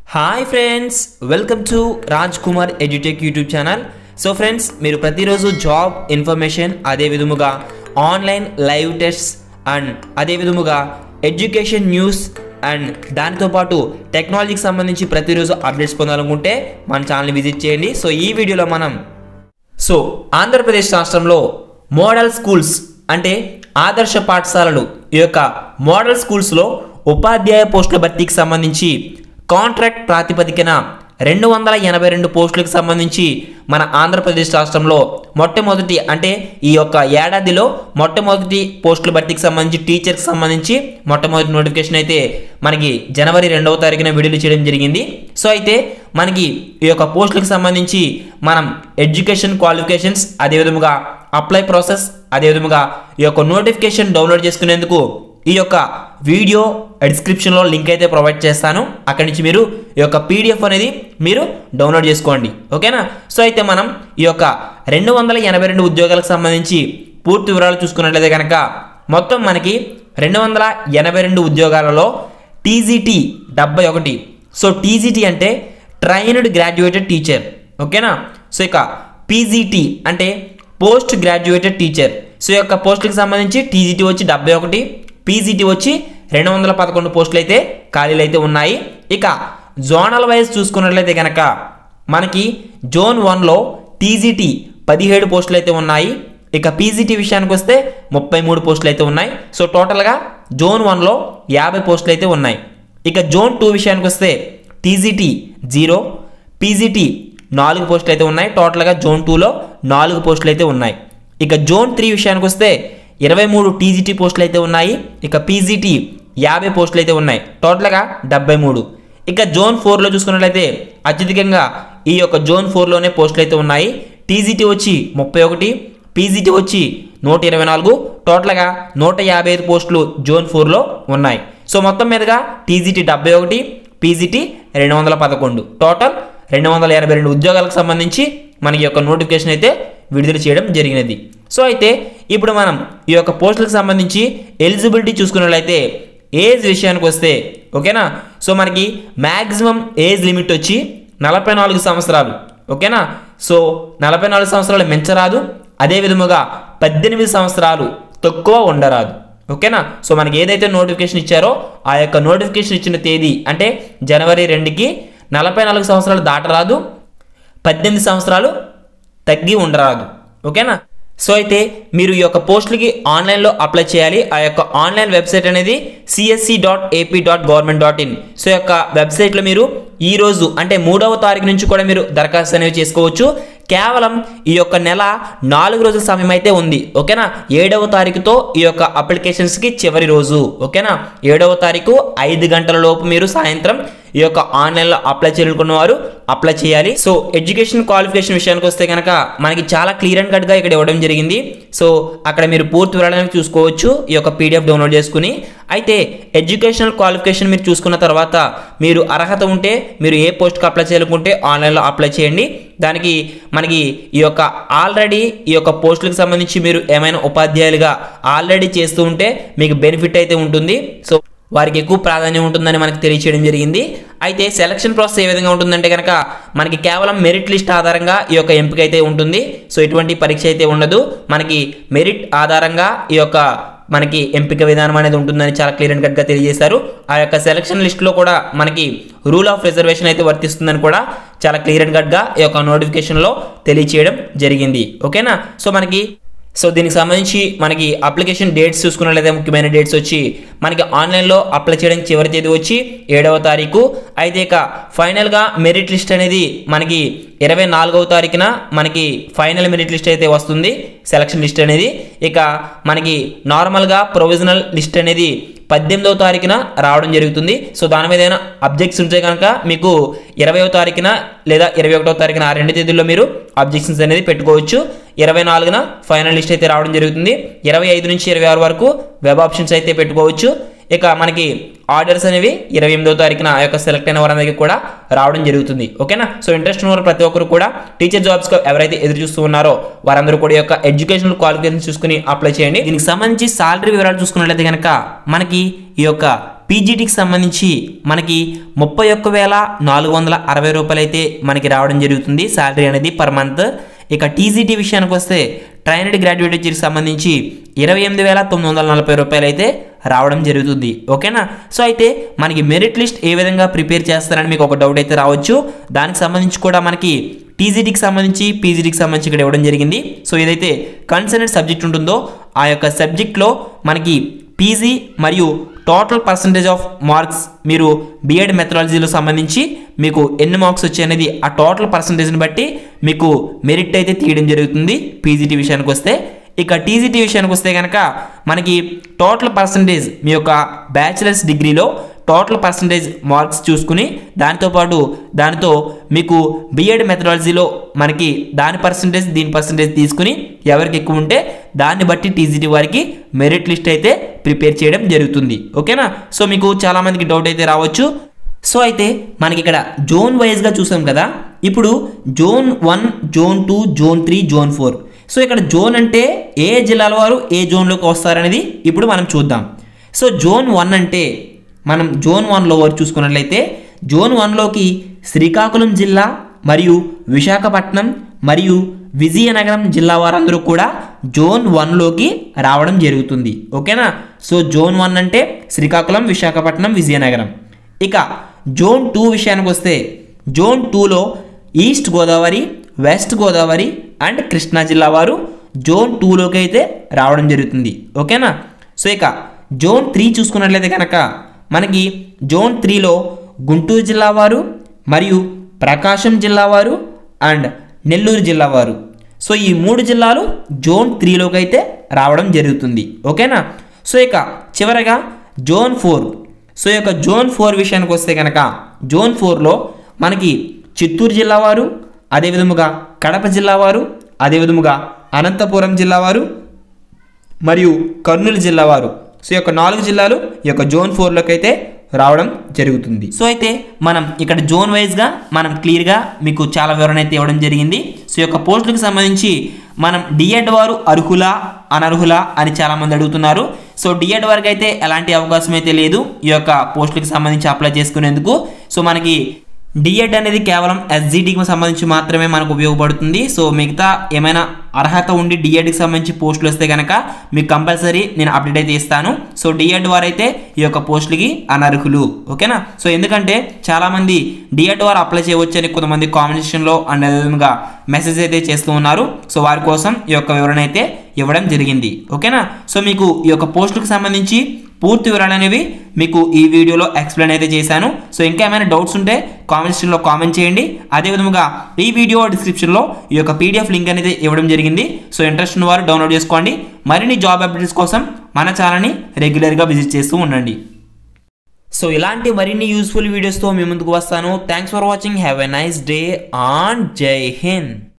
hi friends welcome to Raj Kumar edutech YouTube channel so friends మీరు ప్రతిరోజు job information అదే విధముగా ఆన్లైన్ లైవ్ టెస్ట్స్ అండ్ అదే విధముగా ఎడ్యుకేషన్ న్యూస్ అండ్ దానితో పాటు టెక్నాలజీకి సంబంధించి ప్రతిరోజు అప్డేట్స్ పొందాలనుకుంటే మన ఛానల్ని విజిట్ చేయండి సో ఈ వీడియోలో మనం సో ఆంధ్రప్రదేశ్ రాష్ట్రంలో మోడల్ స్కూల్స్ అంటే ఆదర్శ పాఠశాలలు ఈ యొక్క మోడల్ స్కూల్స్లో ఉపాధ్యాయ పోస్టుల భర్తీకి సంబంధించి కాంట్రాక్ట్ ప్రాతిపదికన రెండు వందల ఎనభై రెండు పోస్టులకు సంబంధించి మన ఆంధ్రప్రదేశ్ రాష్ట్రంలో మొట్టమొదటి అంటే ఈ యొక్క ఏడాదిలో మొట్టమొదటి పోస్టుల భర్తీకి సంబంధించి టీచర్కి సంబంధించి మొట్టమొదటి నోటిఫికేషన్ అయితే మనకి జనవరి రెండవ తారీఖున విడుదల చేయడం జరిగింది సో అయితే మనకి ఈ యొక్క పోస్టులకు సంబంధించి మనం ఎడ్యుకేషన్ క్వాలిఫికేషన్స్ అదేవిధముగా అప్లై ప్రాసెస్ అదేవిధముగా ఈ యొక్క నోటిఫికేషన్ డౌన్లోడ్ చేసుకునేందుకు ఈ యొక్క వీడియో డిస్క్రిప్షన్లో లింక్ అయితే ప్రొవైడ్ చేస్తాను అక్కడి నుంచి మీరు ఈ యొక్క పీడిఎఫ్ అనేది మీరు డౌన్లోడ్ చేసుకోండి ఓకేనా సో అయితే మనం ఈ యొక్క రెండు వందల ఎనభై రెండు ఉద్యోగాలకు సంబంధించి పూర్తి వివరాలు చూసుకున్నట్లయితే కనుక మొత్తం మనకి రెండు వందల ఎనభై రెండు ఉద్యోగాలలో టీజీటీ డెబ్బై ఒకటి సో టీజీటీ అంటే ట్రైన్డ్ గ్రాడ్యుయేటెడ్ టీచర్ ఓకేనా సో ఇక పీజీటీ అంటే పోస్ట్ గ్రాడ్యుయేటెడ్ టీచర్ సో ఈ యొక్క పోస్టులకు సంబంధించి టీజీటీ వచ్చి డెబ్బై ఒకటి పీజీటీ వచ్చి రెండు వందల పదకొండు పోస్టులు అయితే ఖాళీలు అయితే ఉన్నాయి ఇక జోనల్ వైజ్ చూసుకున్నట్లయితే కనుక మనకి జోన్ వన్లో టీజీటీ పదిహేడు పోస్టులు అయితే ఉన్నాయి ఇక పీజీటీ విషయానికి వస్తే ముప్పై మూడు పోస్టులు అయితే ఉన్నాయి సో టోటల్గా జోన్ వన్లో యాభై పోస్టులు అయితే ఉన్నాయి ఇక జోన్ టూ విషయానికి వస్తే టీజీటీ జీరో పీజీటీ నాలుగు పోస్టులు అయితే ఉన్నాయి టోటల్గా జోన్ టూలో నాలుగు పోస్టులు అయితే ఉన్నాయి ఇక జోన్ త్రీ విషయానికి వస్తే ఇరవై మూడు టీజీటీ పోస్టులు అయితే ఉన్నాయి ఇక పీజీటీ యాభై పోస్టులు అయితే ఉన్నాయి టోటల్గా డెబ్బై మూడు ఇక జోన్ ఫోర్లో చూసుకున్నట్లయితే అత్యధికంగా ఈ యొక్క జోన్ ఫోర్లోనే పోస్టులు అయితే ఉన్నాయి టీజీటీ వచ్చి ముప్పై ఒకటి పీజీటీ వచ్చి నూట ఇరవై నాలుగు టోటల్గా నూట యాభై ఐదు పోస్టులు జోన్ ఫోర్లో ఉన్నాయి సో మొత్తం మీదుగా టీజీటీ డెబ్బై ఒకటి పీజీటీ రెండు వందల పదకొండు టోటల్ రెండు వందల ఎనభై రెండు ఉద్యోగాలకు సంబంధించి మనకి యొక్క నోటిఫికేషన్ అయితే విడుదల చేయడం జరిగినది సో అయితే ఇప్పుడు మనం ఈ యొక్క పోస్టులకు సంబంధించి ఎలిజిబిలిటీ చూసుకున్నట్లయితే ఏజ్ విషయానికి వస్తే ఓకేనా సో మనకి మ్యాక్సిమం ఏజ్ లిమిట్ వచ్చి నలభై నాలుగు సంవత్సరాలు ఓకేనా సో నలభై నాలుగు సంవత్సరాలు మించరాదు అదే విధముగా పద్దెనిమిది సంవత్సరాలు తక్కువ ఉండరాదు ఓకేనా సో మనకి ఏదైతే నోటిఫికేషన్ ఇచ్చారో ఆ యొక్క నోటిఫికేషన్ ఇచ్చిన తేదీ అంటే జనవరి రెండుకి నలభై నాలుగు సంవత్సరాలు దాటరాదు పద్దెనిమిది సంవత్సరాలు తగ్గి ఉండరాదు ఓకేనా సో అయితే మీరు ఈ యొక్క పోస్టులకి ఆన్లైన్లో అప్లై చేయాలి ఆ యొక్క ఆన్లైన్ వెబ్సైట్ అనేది CSC dot AP dot government dot in so ఈ యొక్క వెబ్సైట్లో మీరు ఈ రోజు అంటే మూడవ తారీఖు నుంచి కూడా మీరు దరఖాస్తు అనేవి చేసుకోవచ్చు కేవలం ఈ యొక్క నెల నాలుగు రోజుల సమయం అయితే ఉంది ఓకేనా ఏడవ తారీఖుతో ఈ యొక్క అప్లికేషన్స్కి చివరి రోజు ఓకేనా ఏడవ తారీఖు ఐదు గంటల లోపు మీరు సాయంత్రం ఈ యొక్క ఆన్లైన్లో అప్లై చేయాలనుకున్న వారు అప్లై చేయాలి సో ఎడ్యుకేషన్ క్వాలిఫికేషన్ విషయానికి వస్తే కనుక మనకి చాలా క్లియర్ అండ్ కట్గా ఇక్కడ ఇవ్వడం జరిగింది సో అక్కడ మీరు పూర్తి వివరాలను చూసుకోవచ్చు ఈ యొక్క పీడిఎఫ్ డౌన్లోడ్ చేసుకుని అయితే ఎడ్యుకేషనల్ క్వాలిఫికేషన్ మీరు చూసుకున్న తర్వాత మీరు అర్హత ఉంటే మీరు ఏ పోస్ట్కి అప్లై చేయాలనుకుంటే ఆన్లైన్లో అప్లై చేయండి దానికి మనకి ఈ యొక్క ఆల్రెడీ ఈ యొక్క పోస్టులకు సంబంధించి మీరు ఏమైనా ఉపాధ్యాయులుగా ఆల్రెడీ చేస్తూ ఉంటే మీకు బెనిఫిట్ అయితే ఉంటుంది సో వారికి ఎక్కువ ప్రాధాన్యం ఉంటుందని మనకి తెలియచేయడం జరిగింది అయితే సెలక్షన్ ప్రాసెస్ ఏ విధంగా ఉంటుందంటే కనుక మనకి కేవలం మెరిట్ లిస్ట్ ఆధారంగా ఈ యొక్క ఎంపిక అయితే ఉంటుంది సో ఎటువంటి పరీక్ష అయితే ఉండదు మనకి మెరిట్ ఆధారంగా ఈ యొక్క మనకి ఎంపిక విధానం అనేది ఉంటుందని చాలా క్లియర్ అండ్ కట్గా తెలియజేశారు ఆ యొక్క సెలక్షన్ లిస్ట్లో కూడా మనకి రూల్ ఆఫ్ రిజర్వేషన్ అయితే వర్తిస్తుందని కూడా చాలా క్లియర్ అండ్ కట్గా ఈ యొక్క నోటిఫికేషన్లో తెలియచేయడం జరిగింది ఓకేనా సో మనకి సో దీనికి సంబంధించి మనకి అప్లికేషన్ డేట్స్ చూసుకున్నట్లయితే ముఖ్యమైన డేట్స్ వచ్చి మనకి ఆన్లైన్లో అప్లై చేయడానికి చివరి తేదీ వచ్చి ఏడవ తారీఖు అయితే ఇక ఫైనల్గా మెరిట్ లిస్ట్ అనేది మనకి ఇరవై నాలుగవ తారీఖున మనకి ఫైనల్ మెరిట్ లిస్ట్ అయితే వస్తుంది సెలక్షన్ లిస్ట్ అనేది ఇక మనకి నార్మల్గా ప్రొవిజనల్ లిస్ట్ అనేది పద్దెనిమిదవ తారీఖున రావడం జరుగుతుంది సో దాని మీద ఏదైనా అబ్జెక్ట్స్ ఉంటే కనుక మీకు ఇరవయో తారీఖున లేదా ఇరవై ఒకటో తారీఖున ఆ రెండు తేదీల్లో మీరు అబ్జెక్షన్స్ అనేది పెట్టుకోవచ్చు ఇరవై నాలుగున ఫైనల్ లిస్ట్ అయితే రావడం జరుగుతుంది ఇరవై ఐదు నుంచి ఇరవై ఆరు వరకు వెబ్ ఆప్షన్స్ అయితే పెట్టుకోవచ్చు ఇక మనకి ఆర్డర్స్ అనేవి ఇరవై ఎనిమిదో తారీఖున ఆ యొక్క సెలెక్ట్ అయిన వారందరికీ కూడా రావడం జరుగుతుంది ఓకేనా సో ఇంట్రెస్ట్ ఉన్న వారు ప్రతి ఒక్కరు కూడా టీచర్ జాబ్స్ ఎవరైతే ఎదురు చూస్తూ ఉన్నారో వారందరూ కూడా ఈ యొక్క ఎడ్యుకేషనల్ క్వాలిఫికేషన్ చూసుకుని అప్లై చేయండి దీనికి సంబంధించి సాలరీ వివరాలు చూసుకున్నట్లయితే కనుక మనకి ఈ యొక్క పీజీటీకి సంబంధించి మనకి ముప్పై ఒక్క వేల నాలుగు వందల అరవై రూపాయలు అయితే మనకి రావడం జరుగుతుంది శాలరీ అనేది పర్ మంత్ ఇక టీజీటీ విషయానికి వస్తే ట్రైనడ్ గ్రాడ్యుయేట్ వచ్చేకి సంబంధించి ఇరవై ఎనిమిది వేల తొమ్మిది వందల నలభై రూపాయలు అయితే రావడం జరుగుతుంది ఓకేనా సో అయితే మనకి మెరిట్ లిస్ట్ ఏ విధంగా ప్రిపేర్ చేస్తారని మీకు ఒక డౌట్ అయితే రావచ్చు దానికి సంబంధించి కూడా మనకి టీజీటీకి సంబంధించి పీజీటీకి సంబంధించి ఇక్కడ ఇవ్వడం జరిగింది సో ఏదైతే కన్సర్నెడ్ సబ్జెక్ట్ ఉంటుందో ఆ యొక్క సబ్జెక్ట్లో మనకి పీజీ మరియు టోటల్ పర్సంటేజ్ ఆఫ్ మార్క్స్ మీరు బిఎడ్ మెథడాలజీలో సంబంధించి మీకు ఎన్ని మార్క్స్ వచ్చాయి అనేది ఆ టోటల్ పర్సంటేజ్ని బట్టి మీకు మెరిట్ అయితే తీయడం జరుగుతుంది పీజీటీ విషయానికి వస్తే ఇక టీజీటీ విషయానికి వస్తే కనుక మనకి టోటల్ పర్సంటేజ్ మీ యొక్క బ్యాచిలర్స్ డిగ్రీలో టోటల్ పర్సంటేజ్ మార్క్స్ చూసుకుని దాంతోపాటు దానితో మీకు బిఎడ్ మెథడాలజీలో మనకి దాని పర్సంటేజ్ దీని పర్సంటేజ్ తీసుకుని ఎవరికి ఎక్కువ ఉంటే దాన్ని బట్టి టీజీటీ వారికి మెరిట్ లిస్ట్ అయితే ప్రిపేర్ చేయడం జరుగుతుంది ఓకేనా సో మీకు చాలామందికి డౌట్ అయితే రావచ్చు సో అయితే మనకి ఇక్కడ జోన్ వైజ్గా చూసాం కదా ఇప్పుడు zone one zone two zone three zone four so ఇక్కడ జోన్ అంటే ఏ జిల్లాల వారు ఏ జోన్లోకి వస్తారనేది ఇప్పుడు మనం చూద్దాం సో జోన్ వన్ అంటే మనం జోన్ వన్లో వారు చూసుకున్నట్లయితే జోన్ వన్లోకి శ్రీకాకుళం జిల్లా మరియు విశాఖపట్నం మరియు విజయనగరం జిల్లా వారందరూ కూడా జోన్ వన్లోకి రావడం జరుగుతుంది ఓకేనా సో జోన్ వన్ అంటే శ్రీకాకుళం విశాఖపట్నం విజయనగరం ఇక జోన్ టూ విషయానికి వస్తే జోన్ టూలో east Godavari west Godavari and Krishna జిల్లా వారు జోన్ టూలోకి అయితే రావడం జరుగుతుంది ఓకేనా సో ఇక జోన్ త్రీ చూసుకున్నట్లయితే కనుక మనకి జోన్ త్రీలో గుంటూరు జిల్లా వారు మరియు ప్రకాశం జిల్లా వారు అండ్ నెల్లూరు జిల్లా వారు సో ఈ మూడు జిల్లాలు జోన్ త్రీలోకి అయితే రావడం జరుగుతుంది ఓకేనా సో ఇక చివరగా జోన్ ఫోర్ సో ఈ యొక్క జోన్ ఫోర్ విషయానికి వస్తే కనుక జోన్ ఫోర్లో మనకి చిత్తూరు జిల్లా వారు అదేవిధముగా కడప జిల్లా వారు అదేవిధముగా అనంతపురం జిల్లా వారు మరియు కర్నూలు జిల్లా వారు సో ఈ యొక్క నాలుగు జిల్లాలు ఈ యొక్క జోన్ ఫోర్లోకి అయితే రావడం జరుగుతుంది సో అయితే మనం ఇక్కడ జోన్ వైజ్గా మనం క్లియర్గా మీకు చాలా వివరణ అయితే ఇవ్వడం జరిగింది సో ఈ యొక్క పోస్టులకు సంబంధించి మనం డిఎడ్ వారు అర్హులా అనర్హులా అని చాలామంది అడుగుతున్నారు సో డిఎడ్ వారికి అయితే ఎలాంటి అవకాశం అయితే లేదు ఈ యొక్క పోస్టులకు సంబంధించి అప్లై చేసుకునేందుకు సో మనకి డిఎడ్ అనేది కేవలం ఎస్జిటికి సంబంధించి మాత్రమే మనకు ఉపయోగపడుతుంది సో మిగతా ఏమైనా అర్హత ఉండి డిఎడ్కి సంబంధించి పోస్టులు వస్తే కనుక మీకు కంపల్సరీ నేను అప్డేట్ అయితే ఇస్తాను సో డిఎడ్ వారైతే ఈ యొక్క పోస్టులకి అనర్హులు ఓకేనా సో ఎందుకంటే చాలామంది డిఎడ్ వారు అప్లై చేయవచ్చు అని కొంతమంది కాంబినేషన్లో అండ్ అదేవిధంగా మెసేజ్ అయితే చేస్తూ ఉన్నారు సో వారి కోసం ఈ యొక్క వివరణ అయితే ఇవ్వడం జరిగింది ఓకేనా సో మీకు ఈ యొక్క పోస్టులకు సంబంధించి పూర్తి వివరాలు అనేవి మీకు ఈ వీడియోలో ఎక్స్ప్లెయిన్ అయితే చేశాను సో ఇంకా ఏమైనా డౌట్స్ ఉంటే కామెంట్ సెక్షన్లో కామెంట్ చేయండి అదేవిధంగా ఈ వీడియో డిస్క్రిప్షన్లో ఈ యొక్క పీడిఎఫ్ లింక్ అనేది ఇవ్వడం జరిగింది సో ఇంట్రెస్ట్ ఉన్న వారు డౌన్లోడ్ చేసుకోండి మరిన్ని జాబ్ అప్డేట్స్ కోసం మన ఛానల్ని రెగ్యులర్గా విజిట్ చేస్తూ ఉండండి సో ఇలాంటి మరిన్ని యూస్ఫుల్ వీడియోస్తో మీ ముందుకు వస్తాను thanks for watching have a nice day ఆన్ జై హింద్